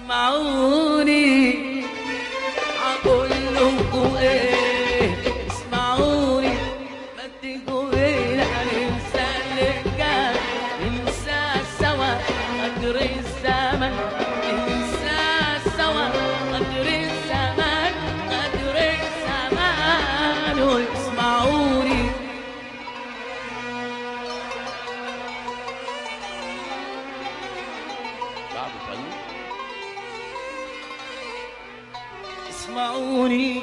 اسمعوني اقول لكم ايه اسمعوني ما تجوا هنا ننسى اللي كان ننسى سوا قدر الزمن ننسى سوا قدر الزمن قدر الزمان واسمعوني اسمعوني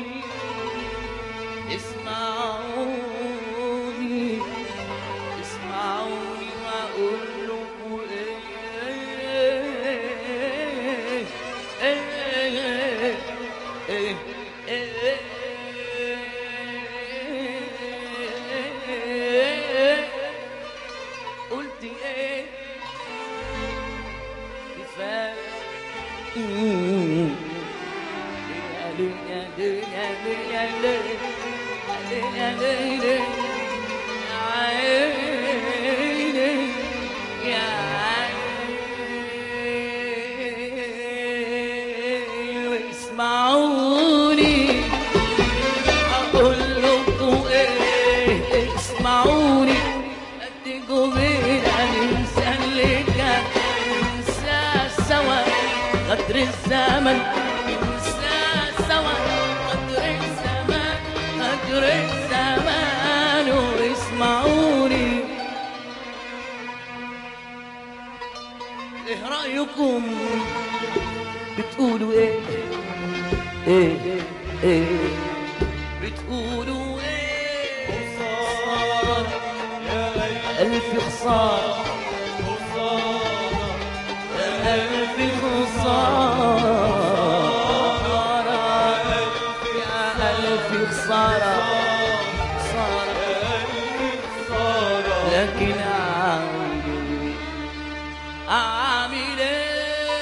اسمعوني اسمعوني واقول لكم ايه ايه ايه ايه ايه قلت ايه كفايه اسمعوني اقول لكم ايه اسمعوني اديكوا بينا ننسى اللي كان ننسى سوا قدر الزمن ننسى سوا قدر الزمان قدر الزمان واسمعوني ايه رايكم بتقولوا ايه ايه ايه بتقولوا ايه خسارة ألف خسارة ألف خسارة يا ألف خسارة خسارة لكن أعمل أعمل إيه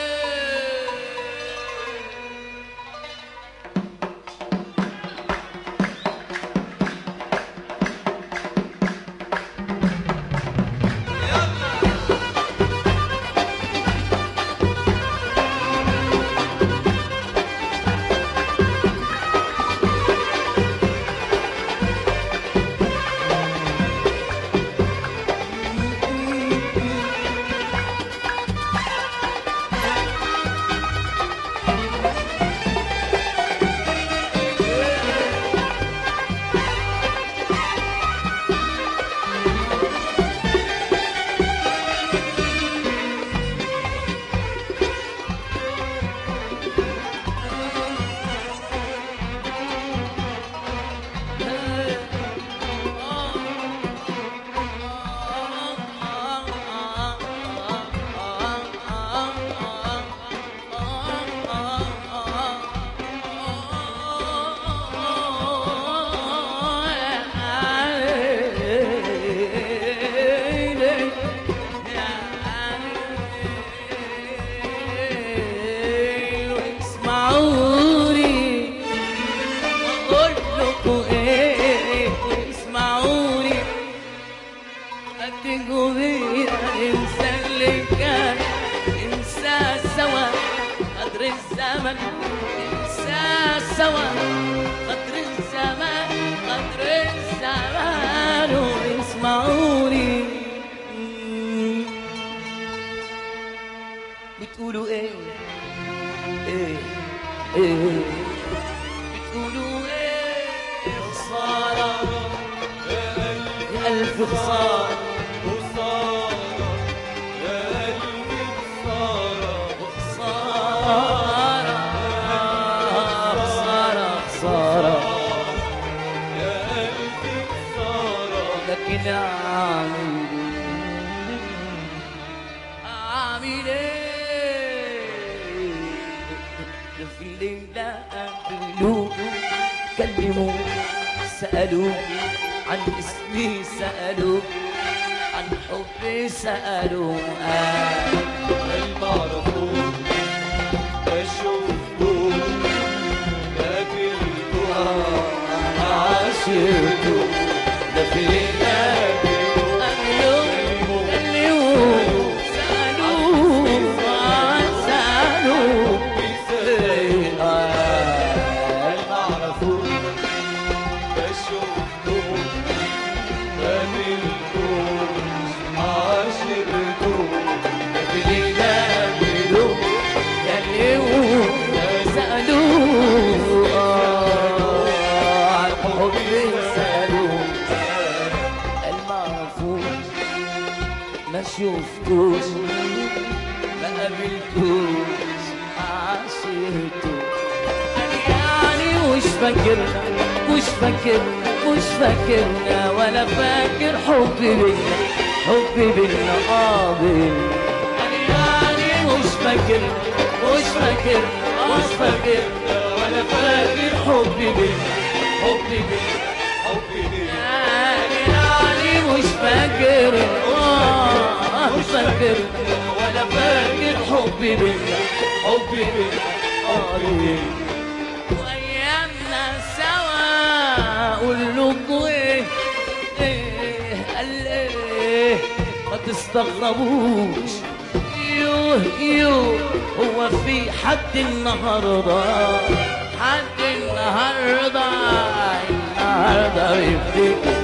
اسمعوني اقول لكم ايه اسمعوني اديكوا بينا ننسى اللي كان ننسى سوا قدر الزمن ننسى سوا قدر الزمان قدر الزمان واسمعوني بتقولوا ايه ايه ايه بتقولوا ايه خسارة يا ألف خسارة خسارة خسارة خسارة لكن أعمل أعمل إيه في الليلة قابلوه كلموا سألوا عن اسمي سألوا عن حبي سألوا آه عاشقته ده في قالوا قالوا سألوا سألوا قابلتوش عاشرتوش في ليلة قابلوه كلموه سألوه آه، عن حب سألوه المعفوش ما شفتوش ما قابلتوش عاشرتوش يعني مش فاكرنا مش فاكرنا مش فاكرنا ولا فاكر حبي بينا حبي بينا اه بينا يعني مش فاكرنا مش فاكرنا مش فاكرنا ولا فاكر حبي بينا حبي بينا حبي ليك يعني مش فاكر آه، مش فاكر ولا فاكر حبي بينا حبي بينا حبي بينا وايامنا سوا قول له ايه ايه قال ايه ما تستغربوش يوه يوه هو في حد النهارده حد النهارده النهارده بيفتكر